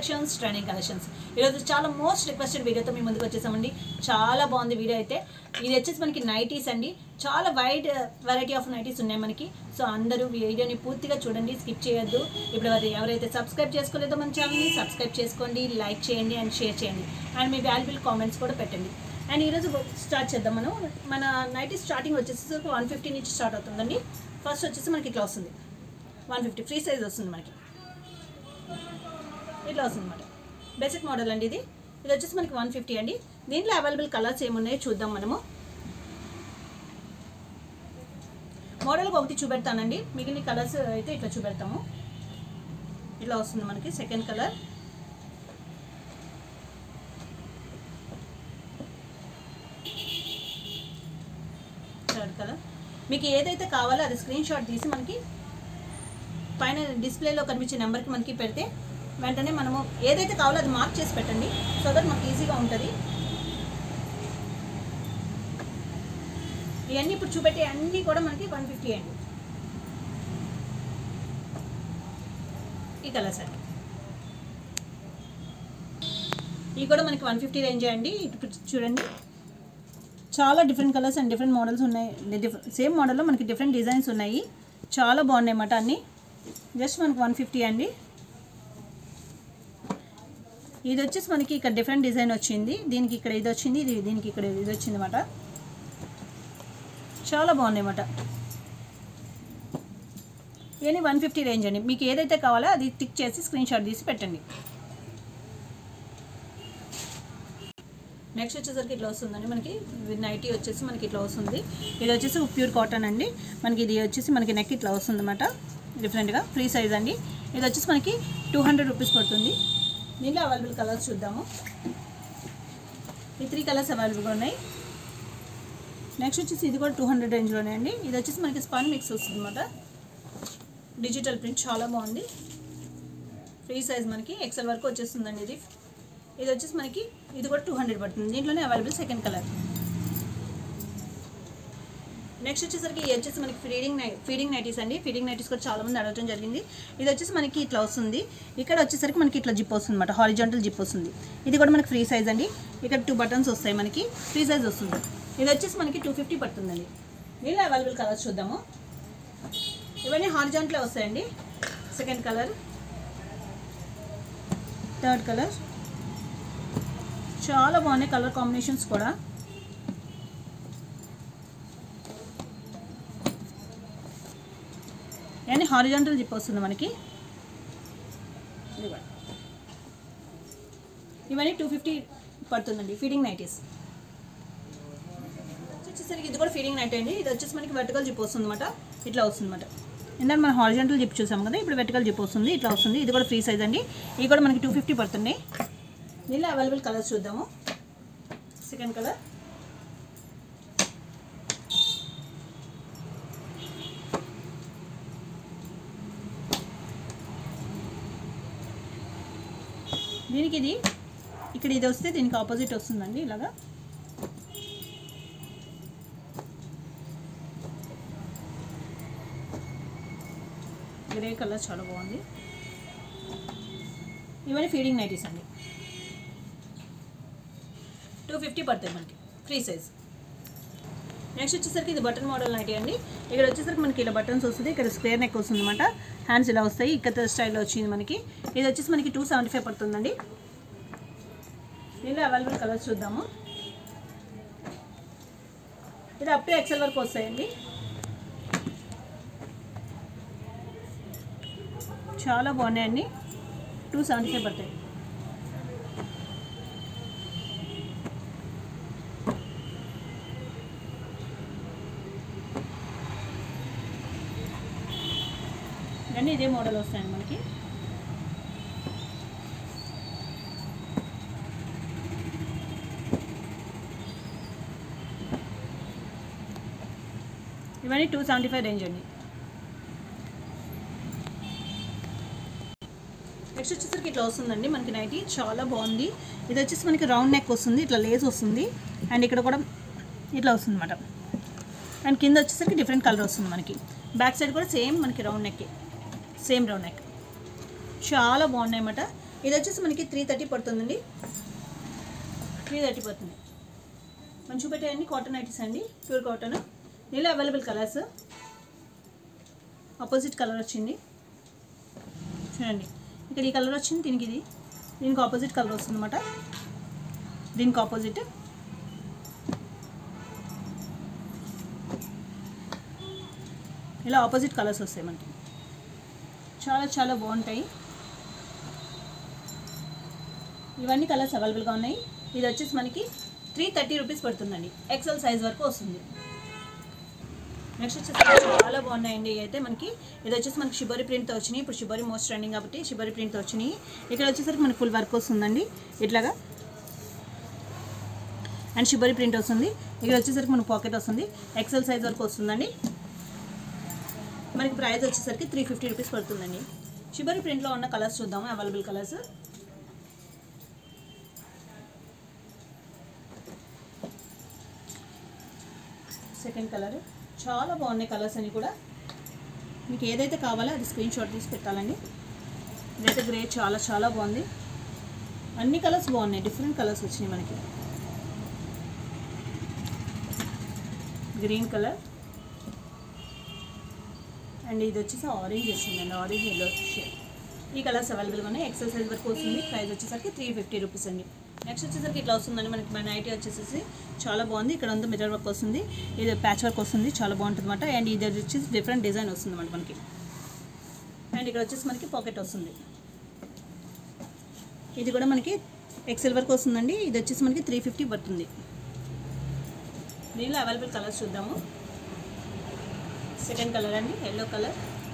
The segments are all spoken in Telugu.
కలెక్షన్స్ ట్రైనింగ్ కలెక్షన్స్ ఈరోజు చాలా మోస్ట్ రిక్వెస్టెడ్ వీడియోతో మీ ముందుకు వచ్చేసామండి చాలా బాగుంది వీడియో అయితే ఇది వచ్చేసి మనకి నైటీస్ అండి చాలా వైడ్ వెరైటీ ఆఫ్ నైటీస్ ఉన్నాయి మనకి సో అందరూ వీడియోని పూర్తిగా చూడండి స్కిప్ చేయొద్దు ఇప్పుడు అది ఎవరైతే సబ్స్క్రైబ్ చేసుకోలేదో మన ఛానల్ని సబ్స్క్రైబ్ చేసుకోండి లైక్ చేయండి అండ్ షేర్ చేయండి అండ్ మీ వాల్యుబుల్ కామెంట్స్ కూడా పెట్టండి అండ్ ఈరోజు స్టార్ట్ చేద్దాం మనం మన నైటీ స్టార్టింగ్ వచ్చేసి వన్ ఫిఫ్టీ నుంచి స్టార్ట్ అవుతుందండి ఫస్ట్ వచ్చేసి మనకి ఇట్లా వస్తుంది వన్ ఫిఫ్టీ ఫ్రీ సైజ్ వస్తుంది మనకి ఇట్లా వస్తుంది అనమాట బేసిక్ మోడల్ అండి ఇది ఇది వచ్చేసి మనకి వన్ ఫిఫ్టీ అండి దీంట్లో అవైలబుల్ కలర్స్ ఏమున్నాయో చూద్దాం మనము మోడల్కి ఒకటి చూపెడతానండి మిగిలిన కలర్స్ అయితే ఇట్లా చూపెడతాము ఇట్లా వస్తుంది మనకి సెకండ్ కలర్ థర్డ్ కలర్ మీకు ఏదైతే కావాలో అది స్క్రీన్ షాట్ తీసి మనకి పైన డిస్ప్లేలో కనిపించే నెంబర్కి మనకి పెడితే వెంటనే మనము ఏదైతే కావాలో అది మార్క్ చేసి పెట్టండి సో దట్ మనకి ఈజీగా ఉంటుంది ఇవన్నీ ఇప్పుడు చూపెట్టే అన్నీ కూడా మనకి వన్ ఫిఫ్టీ అండి ఈ కలర్స్ అండి ఇవి కూడా మనకి వన్ ఫిఫ్టీ రేంజ్ అండి ఇప్పుడు చూడండి చాలా different colours and different models ఉన్నాయి సేమ్ మోడల్లో మనకి డిఫరెంట్ డిజైన్స్ ఉన్నాయి చాలా బాగున్నాయి అన్నమాట అన్నీ జస్ట్ మనకి వన్ ఫిఫ్టీ అండి ఇది వచ్చేసి మనకి ఇక్కడ డిఫరెంట్ డిజైన్ వచ్చింది దీనికి ఇక్కడ ఇది వచ్చింది ఇది దీనికి ఇక్కడ ఇది వచ్చింది అనమాట చాలా బాగున్నాయి అన్నమాట ఇవన్నీ వన్ ఫిఫ్టీ రేంజ్ అండి మీకు ఏదైతే కావాలో అది టిక్ చేసి స్క్రీన్ షాట్ తీసి పెట్టండి నెక్స్ట్ వచ్చేసరికి ఇట్లా వస్తుందండి మనకి నైటీ వచ్చేసి మనకి ఇట్లా వస్తుంది ఇది వచ్చేసి ప్యూర్ కాటన్ అండి మనకి ఇది వచ్చేసి మనకి నెక్ ఇట్లా వస్తుంది అనమాట డిఫరెంట్గా ఫ్రీ సైజ్ అండి ఇది వచ్చేసి మనకి టూ హండ్రెడ్ రూపీస్ పడుతుంది దీనిలో అవైలబుల్ కలర్స్ చూద్దాము ఈ త్రీ కలర్స్ అవైలబుల్గా ఉన్నాయి నెక్స్ట్ వచ్చేసి ఇది కూడా టూ హండ్రెడ్ రేంజ్లోనే అండి ఇది వచ్చేసి మనకి స్పాన్ మిక్స్ వస్తుంది అనమాట డిజిటల్ ప్రింట్ చాలా బాగుంది ఫ్రీ సైజ్ మనకి ఎక్సెల్ వరకు వచ్చేస్తుందండి ఇది ఇది వచ్చేసి మనకి ఇది కూడా టూ హండ్రెడ్ పడుతుంది దీంట్లోనే అవైలబుల్ సెకండ్ కలర్ నెక్స్ట్ వచ్చేసరికి ఇది వచ్చేసి మనకి ఫీడింగ్ నై ఫీడింగ్ నైటీస్ అండి ఫీడింగ్ నైటీస్ కూడా చాలా మంది అడగడం జరిగింది ఇది వచ్చేసి మనకి ఇట్లా వస్తుంది ఇక్కడ వచ్చేసరికి మనకి ఇట్లా జిప్ వస్తుంది అనమాట హారిజాంటల్ జిప్ వస్తుంది ఇది కూడా మనకి ఫ్రీ సైజ్ అండి ఇక్కడ టూ బటన్స్ వస్తాయి మనకి ఫ్రీ సైజ్ వస్తుంది ఇది వచ్చేసి మనకి టూ ఫిఫ్టీ పడుతుందండి దీనిలో అవైలబుల్ కలర్స్ చూద్దాము ఇవన్నీ హారిజాంటలే వస్తాయండి సెకండ్ కలర్ థర్డ్ కలర్ చాలా బాగున్నాయి కలర్ కాంబినేషన్స్ కూడా కానీ హారిజాంటల్ జిప్ వస్తుంది మనకి ఇదిగోండి. ఇవన్నీ టూ ఫిఫ్టీ పడుతుందండి ఫీడింగ్ నైటీస్ వచ్చేసరికి ఇది కూడా ఫీడింగ్ నైట్ అండి ఇది వచ్చేసి మనకి వెర్టికల్ జిప్ వస్తుంది అనమాట ఇట్లా వస్తుంది అనమాట ఇందాక మనం హారిజాంటల్ జిప్ చూసాం కదా ఇప్పుడు వెర్టికల్ జిప్ వస్తుంది ఇట్లా వస్తుంది ఇది కూడా ఫ్రీ సైజ్ అండి ఇది కూడా మనకి టూ ఫిఫ్టీ పడుతుంది దీనిలో అవైలబుల్ కలర్స్ చూద్దాము సెకండ్ కలర్ దీనికి ఇది ఇక్కడ ఇది వస్తే దీనికి ఆపోజిట్ వస్తుందండి ఇలాగా గ్రే కలర్ చాలా బాగుంది ఇవన్నీ ఫీడింగ్ నైటీస్ అండి టూ ఫిఫ్టీ పడుతుంది మనకి ఫ్రీ సైజ్ నెక్స్ట్ వచ్చేసరికి ఇది బటన్ మోడల్ నైటీ అండి ఇక్కడ వచ్చేసరికి మనకి ఇలా బటన్స్ వస్తుంది ఇక్కడ స్క్వేర్ నెక్ వస్తుంది అనమాట హ్యాండ్స్ ఇలా వస్తాయి ఇక్కడ స్టైల్లో వచ్చింది మనకి ఇది వచ్చేసి మనకి టూ సెవెంటీ ఫైవ్ పడుతుందండి దీనిలో అవైలబుల్ కలర్స్ చూద్దాము ఇది అప్ టు ఎక్సెల్ వరకు వస్తాయండి చాలా బాగున్నాయండి టూ సెవెంటీ ఫైవ్ పడతాయి ఇవన్నీ ఇదే మోడల్ వస్తాయండి మనకి ఇవన్నీ టూ సెవెంటీ ఫైవ్ రేంజ్ అండి నెక్స్ట్ వచ్చేసరికి ఇట్లా వస్తుందండి మనకి నైటీ చాలా బాగుంది ఇది వచ్చేసి మనకి రౌండ్ నెక్ వస్తుంది ఇట్లా లేస్ వస్తుంది అండ్ ఇక్కడ కూడా ఇట్లా వస్తుంది అనమాట అండ్ కింద వచ్చేసరికి డిఫరెంట్ కలర్ వస్తుంది మనకి బ్యాక్ సైడ్ కూడా సేమ్ మనకి round neck same round neck చాలా బాగున్నాయి అన్నమాట ఇది వచ్చేసి మనకి త్రీ థర్టీ పడుతుందండి త్రీ థర్టీ పడుతుంది మనం చూపెట్టాయండి కాటన్ ఐటీస్ అండి ప్యూర్ కాటన్ దీనిలో అవైలబుల్ కలర్స్ ఆపోజిట్ కలర్ వచ్చింది చూడండి ఇక్కడ ఈ కలర్ వచ్చింది దీనికి ఇది దీనికి ఆపోజిట్ కలర్ వస్తుంది అనమాట దీనికి ఆపోజిట్ ఇలా ఆపోజిట్ కలర్స్ వస్తాయి మనకి చాలా చాలా బాగుంటాయి ఇవన్నీ కలర్స్ అవైలబుల్గా ఉన్నాయి ఇది వచ్చేసి మనకి త్రీ థర్టీ రూపీస్ పడుతుందండి ఎక్సెల్ సైజ్ వరకు వస్తుంది నెక్స్ట్ వచ్చేసి చాలా బాగున్నాయండి ఇవి అయితే మనకి ఇది వచ్చేసి మనకి షిబోరి ప్రింట్తో వచ్చినాయి ఇప్పుడు షిబోరి మోస్ట్ ట్రెండింగ్ కాబట్టి షిబోరి ప్రింట్తో వచ్చినాయి ఇక్కడ వచ్చేసరికి మనకి ఫుల్ వర్క్ వస్తుందండి ఇట్లాగా అండ్ షిబోరి ప్రింట్ వస్తుంది ఇక్కడ వచ్చేసరికి మనకి పాకెట్ వస్తుంది ఎక్సెల్ సైజ్ వరకు వస్తుందండి మనకి ప్రైస్ వచ్చేసరికి త్రీ ఫిఫ్టీ రూపీస్ పడుతుందండి షిబోరి ప్రింట్లో ఉన్న కలర్స్ చూద్దాము అవైలబుల్ కలర్స్ సెకండ్ కలర్ చాలా బాగున్నాయి కలర్స్ అన్ని కూడా మీకు ఏదైతే కావాలో అది స్క్రీన్ షాట్ తీసి పెట్టాలండి ఇదైతే గ్రే చాలా చాలా బాగుంది అన్ని కలర్స్ బాగున్నాయి డిఫరెంట్ కలర్స్ వచ్చినాయి మనకి గ్రీన్ కలర్ అండ్ ఇది వచ్చేసి ఆరెంజ్ వచ్చిందండి ఆరెంజ్ ఎల్లో షేడ్ ఈ కలర్స్ అవైలబుల్గా ఉన్నాయి ఎక్సెల్ సైజ్ వరకు వస్తుంది ప్రైస్ వచ్చేసరికి త్రీ ఫిఫ్టీ రూపీస్ అండి నెక్స్ట్ వచ్చేసరికి ఇట్లా వస్తుందండి మనకి మన ఐటీ వచ్చేసి చాలా బాగుంది ఇక్కడ అంతా మిర్రర్ వర్క్ వస్తుంది ఇది ప్యాచ్ వర్క్ వస్తుంది చాలా బాగుంటుంది అనమాట అండ్ ఇది వచ్చేసి డిఫరెంట్ డిజైన్ వస్తుంది అనమాట మనకి అండ్ ఇక్కడ వచ్చేసి మనకి పాకెట్ వస్తుంది ఇది కూడా మనకి ఎక్సెల్ వరకు వస్తుందండి ఇది వచ్చేసి మనకి త్రీ ఫిఫ్టీ పడుతుంది దీనిలో అవైలబుల్ కలర్స్ చూద్దాము సెకండ్ కలర్ అండి ఎల్లో కలర్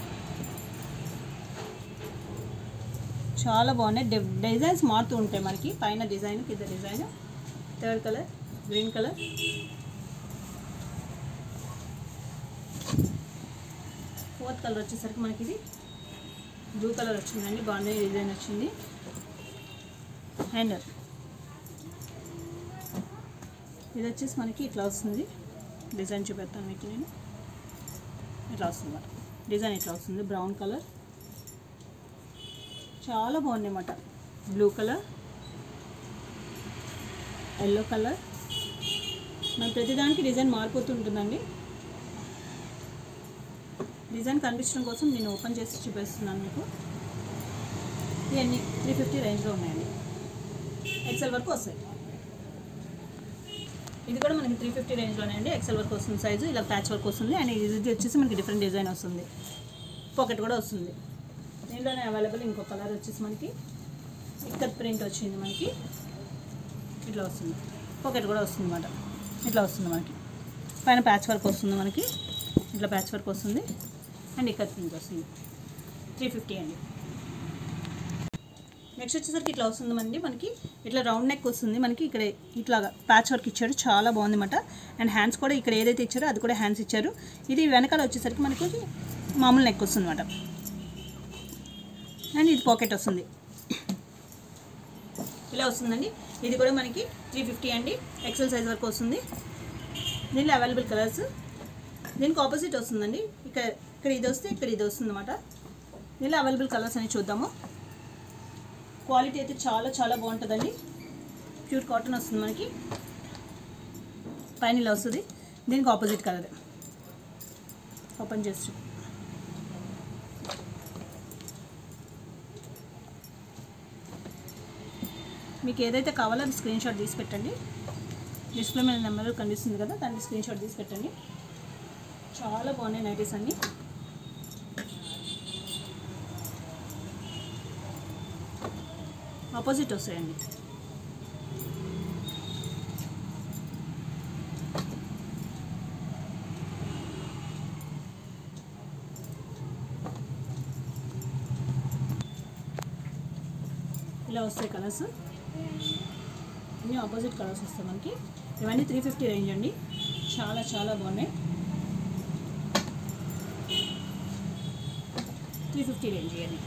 చాలా బాగున్నాయి డి డిజైన్స్ మారుతూ ఉంటాయి మనకి పైన డిజైన్ కింద design third colour green colour fourth colour వచ్చేసరికి మనకి ఇది బ్లూ కలర్ వచ్చిందండి బాగుంది డిజైన్ వచ్చింది హ్యాండర్ ఇది వచ్చేసి మనకి ఇట్లా వస్తుంది డిజైన్ చూపెడతాను మీకు నేను ఇట్లా వస్తుంది అన్నమాట డిజైన్ ఇట్లా వస్తుంది బ్రౌన్ కలర్ చాలా బాగుంది అన్నమాట బ్లూ కలర్ ఎల్లో కలర్ మన ప్రతిదానికి డిజైన్ మారిపోతుంటుందండి డిజైన్ కనిపించడం కోసం నేను ఓపెన్ చేసి చూపిస్తున్నాను మీకు ఇవన్నీ త్రీ ఫిఫ్టీ రేంజ్లో ఉన్నాయండి ఎక్సెల్ వరకు వస్తాయి ఇది కూడా మనకి త్రీ ఫిఫ్టీ రేంజ్లోనే అండి ఎక్సెల్ వర్క్ వస్తుంది సైజు ఇలా ప్యాచ్ వర్క్ వస్తుంది అండ్ ఇది వచ్చేసి మనకి డిఫరెంట్ డిజైన్ వస్తుంది పాకెట్ కూడా వస్తుంది దీంట్లోనే అవైలబుల్ ఇంకో కలర్ వచ్చేసి మనకి ఇక్కత్ ప్రింట్ వచ్చింది మనకి ఇట్లా వస్తుంది పాకెట్ కూడా వస్తుంది అనమాట ఇట్లా వస్తుంది మనకి పైన ప్యాచ్ వర్క్ వస్తుంది మనకి ఇట్లా ప్యాచ్ వర్క్ వస్తుంది అండ్ ఇక్కత్ ప్రింట్ వస్తుంది త్రీ ఫిఫ్టీ అండి నెక్స్ట్ వచ్చేసరికి ఇట్లా వస్తుంది మనకి మనకి ఇట్లా రౌండ్ నెక్ వస్తుంది మనకి ఇక్కడ ఇట్లాగా ప్యాచ్ వర్క్ ఇచ్చారు చాలా బాగుంది అనమాట అండ్ హ్యాండ్స్ కూడా ఇక్కడ ఏదైతే ఇచ్చారో అది కూడా హ్యాండ్స్ ఇచ్చారు ఇది వెనకాల వచ్చేసరికి మనకి మామూలు నెక్ వస్తుంది అనమాట అండ్ ఇది పాకెట్ వస్తుంది ఇలా వస్తుందండి ఇది కూడా మనకి త్రీ ఫిఫ్టీ అండి ఎక్సెల్ సైజ్ వరకు వస్తుంది దీనిలో అవైలబుల్ కలర్స్ దీనికి ఆపోజిట్ వస్తుందండి ఇక్కడ ఇక్కడ ఇది వస్తే ఇక్కడ ఇది వస్తుంది అనమాట దీనిలో అవైలబుల్ కలర్స్ అని చూద్దాము క్వాలిటీ అయితే చాలా చాలా బాగుంటుందండి ప్యూర్ కాటన్ వస్తుంది మనకి పైన ఇలా వస్తుంది దీనికి ఆపోజిట్ కలర్ ఓపెన్ చేసి చూ- మీకు ఏదైతే కావాలో అది స్క్రీన్ షాట్ తీసి పెట్టండి డిస్ప్లే మీద నెంబర్ కనిపిస్తుంది కదా దాన్ని స్క్రీన్ షాట్ తీసి పెట్టండి చాలా బాగున్నాయి నైటీస్ అన్నీ ఆపోజిట్ వస్తాయండి ఇలా వస్తాయి కలర్స్ అన్నీ ఆపోజిట్ కలర్స్ వస్తాయి మనకి ఇవన్నీ త్రీ ఫిఫ్టీ రేంజ్ అండి చాలా చాలా బాగున్నాయి త్రీ ఫిఫ్టీ రేంజ్ ఇవన్నీ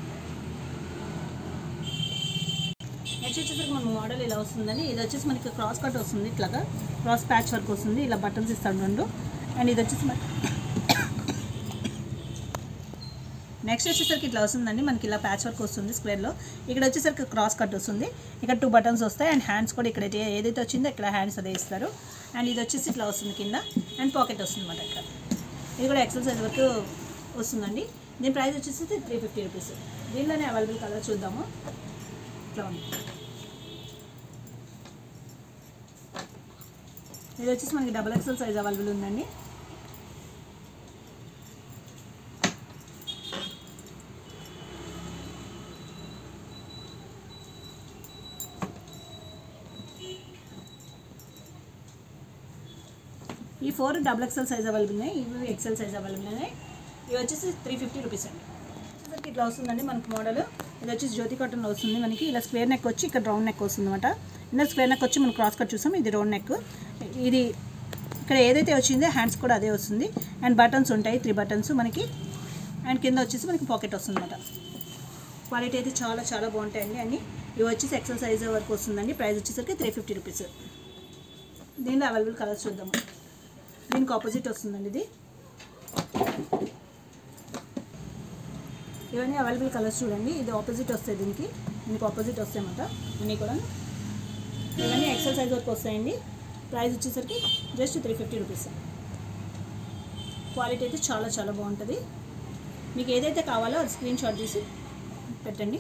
నెక్స్ట్ వచ్చేసరికి మన మోడల్ ఇలా వస్తుందని ఇది వచ్చేసి మనకి క్రాస్ కట్ వస్తుంది ఇట్లాగా క్రాస్ ప్యాచ్ వర్క్ వస్తుంది ఇలా బటన్స్ ఇస్తాడు రెండు అండ్ ఇది వచ్చేసి మన నెక్స్ట్ వచ్చేసరికి ఇట్లా వస్తుందండి మనకి ఇలా ప్యాచ్ వర్క్ వస్తుంది స్క్వేర్లో ఇక్కడ వచ్చేసరికి క్రాస్ కట్ వస్తుంది ఇక్కడ టూ బటన్స్ వస్తాయి అండ్ హ్యాండ్స్ కూడా ఇక్కడ అయితే- ఏదైతే వచ్చిందో ఇక్కడ హ్యాండ్స్ అదే ఇస్తారు అండ్ ఇది వచ్చేసి ఇట్లా వస్తుంది కింద అండ్ పాకెట్ వస్తుంది అనమాట ఇక్కడ ఇది కూడా ఎక్సెల్ సైజ్ వరకు వస్తుందండి దీని ప్రైస్ వచ్చేసి త్రీ ఫిఫ్టీ రూపీస్ దీనిలోనే అవైలబుల్ కలర్ చూద్దాము ఇట్లా ఉంది ఇది వచ్చేసి మనకి డబల్ ఎక్సెల్ సైజ్ అవైలబుల్ ఉందండి ఈ four double XL size available ఉన్నాయి ఇవి ఎక్సెల్ సైజ్ అవైలబుల్ ఉన్నాయి ఇవి వచ్చేసి త్రీ ఫిఫ్టీ రూపీస్ అండి వచ్చేసరికి ఇట్లా వస్తుందండి మనకి మోడల్ ఇది వచ్చేసి జ్యోతి కాటన్లో వస్తుంది మనకి ఇలా స్క్వేర్ నెక్ వచ్చి ఇక్కడ రౌండ్ నెక్ వస్తుంది అనమాట ఇందులో స్క్వేర్ నెక్ వచ్చి మనం క్రాస్ కట్ చూసాం ఇది రౌండ్ నెక్ ఇది ఇక్కడ ఏదైతే వచ్చిందో హ్యాండ్స్ కూడా అదే వస్తుంది అండ్ బటన్స్ ఉంటాయి త్రీ బటన్స్ మనకి అండ్ కింద వచ్చేసి మనకి పాకెట్ వస్తుంది అనమాట క్వాలిటీ అయితే చాలా చాలా బాగుంటాయండి అన్ని ఇవి వచ్చేసి ఎక్సెల్ సైజ్ వరకు వస్తుందండి ప్రైస్ వచ్చేసరికి త్రీ ఫిఫ్టీ రూపీస్ దీనిలో అవైలబుల్ కలర్స్ చూద్దాము దీనికి ఆపోజిట్ వస్తుందండి ఇది ఇవన్నీ అవైలబుల్ కలర్స్ చూడండి ఇది ఆపోజిట్ వస్తాయి దీనికి దీనికి ఆపోజిట్ వస్తాయి అన్నమాట అన్నీ కూడా ఇవన్నీ ఎక్సెల్ సైజ్ వరకు వస్తాయండి ప్రైస్ వచ్చేసరికి just three fifty rupees quality అయితే చాలా చాలా బాగుంటుంది మీకు ఏదైతే కావాలో అది స్క్రీన్ షాట్ తీసి పెట్టండి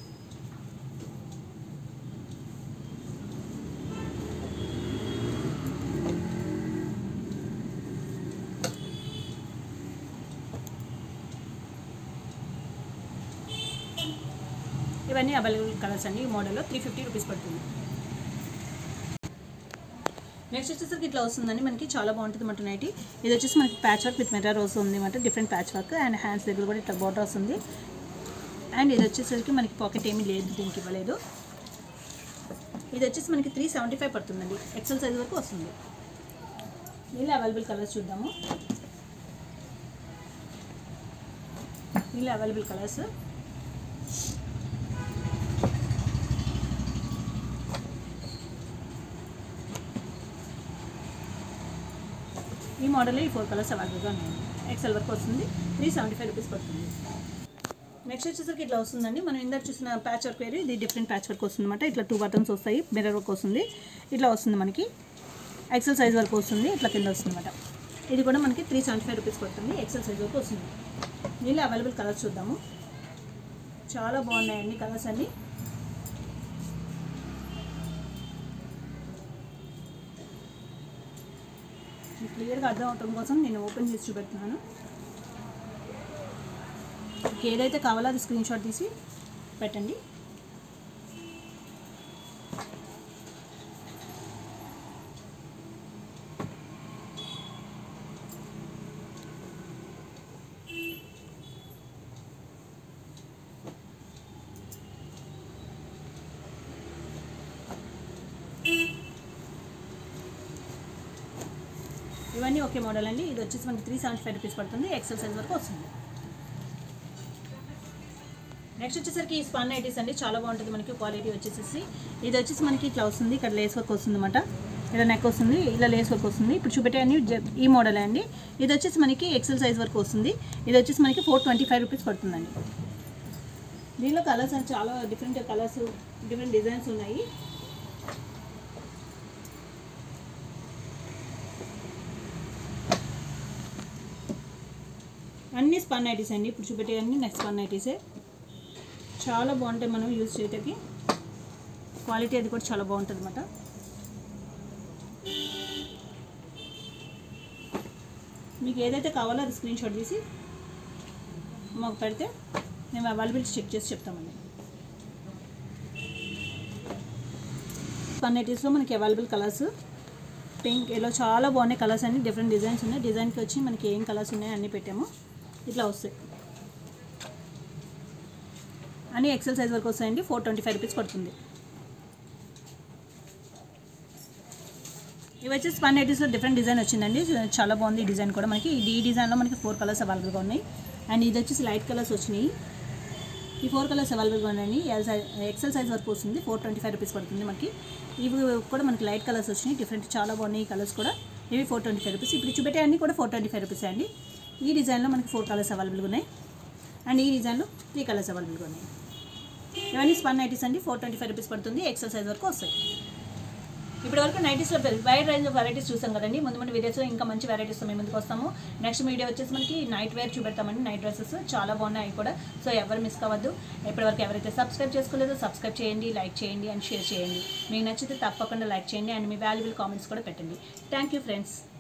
ఇవన్నీ అవైలబుల్ కలర్స్ అండి ఈ మోడల్లో త్రీ ఫిఫ్టీ రూపీస్ పడుతుంది నెక్స్ట్ వచ్చేసరికి ఇట్లా వస్తుందండి మనకి చాలా బాగుంటుంది మాట నైటీ ఇది వచ్చేసి మనకి ప్యాచ్ వర్క్ విత్ మెటా రోస్ ఉంది అనమాట different patch work and hands దగ్గర కూడా ఇట్లా బోర్డర్ వస్తుంది అండ్ ఇది వచ్చేసరికి మనకి పాకెట్ ఏమీ లేదు దీనికి ఇవ్వలేదు ఇది వచ్చేసి మనకి త్రీ సెవెంటీ ఫైవ్ పడుతుందండి ఎక్సెల్ సైజ్ వరకు వస్తుంది దీనిలో అవైలబుల్ కలర్స్ చూద్దాము దీనిలో అవైలబుల్ కలర్స్ ఈ మోడల్ ఈ ఫోర్ కలర్స్ అవైలబుల్గా ఉన్నాయండి ఎక్సెల్ వరకు వస్తుంది త్రీ సెవెంటీ ఫైవ్ రూపీస్ పడుతుంది నెక్స్ట్ వచ్చేసరికి ఇట్లా వస్తుందండి మనం ఇందాక చూసిన ప్యాచ్ వర్క్ వేరు ఇది డిఫరెంట్ ప్యాచ్ వర్క్ వస్తుంది అనమాట ఇట్లా టూ బటన్స్ వస్తాయి మిర్రర్ వర్క్ వస్తుంది ఇట్లా వస్తుంది మనకి ఎక్సెల్ సైజ్ వరకు వస్తుంది ఇట్లా కింద వస్తుంది అనమాట ఇది కూడా మనకి త్రీ సెవెంటీ ఫైవ్ రూపీస్ పడుతుంది ఎక్సెల్ సైజ్ వరకు వస్తుంది దీనిలో అవైలబుల్ కలర్స్ చూద్దాము చాలా బాగున్నాయండి కలర్స్ అన్నీ క్లియర్గా అర్థం అవటం కోసం నేను ఓపెన్ చేసి చూపెడుతున్నాను మీకు ఏదైతే కావాలో అది స్క్రీన్ షాట్ తీసి పెట్టండి ఇవన్నీ ఒకే మోడల్ అండి ఇది వచ్చేసి మనకి త్రీ సెవెంటీ ఫైవ్ రూపీస్ పడుతుంది ఎక్సెల్ సైజ్ వరకు వస్తుంది నెక్స్ట్ వచ్చేసరికి ఈ స్పన్ నైటీస్ అండి చాలా బాగుంటుంది మనకి క్వాలిటీ వచ్చేసేసి ఇది వచ్చేసి మనకి ఇట్లా వస్తుంది ఇక్కడ లేస్ వర్క్ వస్తుంది అనమాట ఇలా నెక్ వస్తుంది ఇలా లేస్ వర్క్ వస్తుంది ఇప్పుడు చూపెట్టే అన్ని జ- ఈ మోడల్ అండి ఇది వచ్చేసి మనకి ఎక్సెల్ సైజ్ వరకు వస్తుంది ఇది వచ్చేసి మనకి ఫోర్ ట్వంటీ ఫైవ్ రూపీస్ పడుతుందండి దీనిలో కలర్స్ అని చాలా డిఫరెంట్ కలర్స్ డిఫరెంట్ డిజైన్స్ ఉన్నాయి అన్ని స్పన్ నైటీస్ అండి ఇప్పుడు చూపెట్టే అన్ని నెక్స్ట్ స్పన్ నైటీసే చాలా బాగుంటాయి మనం యూజ్ చేయటానికి క్వాలిటీ అది కూడా చాలా బాగుంటుంది అనమాట మీకు ఏదైతే కావాలో అది స్క్రీన్ షాట్ తీసి మాకు పెడితే మేము అవైలబిలిటీ చెక్ చేసి చెప్తామండి పన్నెటీస్లో మనకి అవైలబుల్ కలర్స్ పింక్ ఇలా చాలా బాగున్నాయి కలర్స్ అన్ని డిఫరెంట్ డిజైన్స్ ఉన్నాయి డిజైన్కి వచ్చి మనకి ఏం కలర్స్ ఉన్నాయో అన్నీ పెట్టాము ఇట్లా వస్తాయి అన్ని ఎక్సెల్ సైజ్ వరకు వస్తాయండి ఫోర్ ట్వంటీ ఫైవ్ రూపీస్ పడుతుంది ఇవి వచ్చేసి వన్ ఎయిటీస్లో డిఫరెంట్ డిజైన్ వచ్చిందండి చాలా బాగుంది ఈ డిజైన్ కూడా మనకి ఇది ఈ డిజైన్లో మనకి ఫోర్ కలర్స్ అవైలబుల్గా ఉన్నాయి అండ్ ఇది వచ్చేసి లైట్ కలర్స్ వచ్చినాయి ఈ ఫోర్ కలర్స్ అవైలబుల్గా ఉన్నాయండి ఎల్ సైజ్ ఎక్సెల్ సైజ్ వరకు వస్తుంది ఫోర్ ట్వంటీ ఫైవ్ రూపీస్ పడుతుంది మనకి ఇవి కూడా మనకి లైట్ కలర్స్ వచ్చినాయి డిఫరెంట్ చాలా బాగున్నాయి ఈ కలర్స్ కూడా ఇవి ఫోర్ ట్వంటీ ఫైవ్ రూపీస్ ఇప్పుడు చూపెట్టే అన్ని కూడా ఫోర్ ట్వంటీ ఫైవ్ రూపీస్ అండి ఈ డిజైన్లో మనకి ఫోర్ కలర్స్ అవైలబుల్గా ఉన్నాయి అండ్ ఈ డిజైన్లో త్రీ కలర్స్ అవైలబుల్గా ఉన్నాయి ఇవన్నీ స్పన్ నైటీస్ అండి ఫోర్ ట్వంటీ ఫైవ్ రూపీస్ పడుతుంది ఎక్సెల్ సైజ్ వరకు వస్తాయి ఇప్పటి వరకు నైటీస్లో వైడ్ రేంజ్ ఆఫ్ వెరైటీస్ చూసాం కదండి ముందు ముందు వీడియోస్లో ఇంకా మంచి వెరైటీస్ మేము ముందుకు వస్తాము నెక్స్ట్ వీడియో వచ్చేసి మనకి నైట్ వేర్ చూపెడతామండి నైట్ డ్రెస్సెస్ చాలా బాగున్నాయి అవి కూడా సో ఎవరు మిస్ కావద్దు ఇప్పటివరకు ఎవరైతే సబ్స్క్రైబ్ చేసుకోలేదో సబ్స్క్రైబ్ చేయండి లైక్ చేయండి అండ్ షేర్ చేయండి మీకు నచ్చితే తప్పకుండా లైక్ చేయండి అండ్ మీ వాల్యుబుల్ కామెంట్స్ కూడా పెట్టండి థ్యాంక్ యూ ఫ్రెండ్స్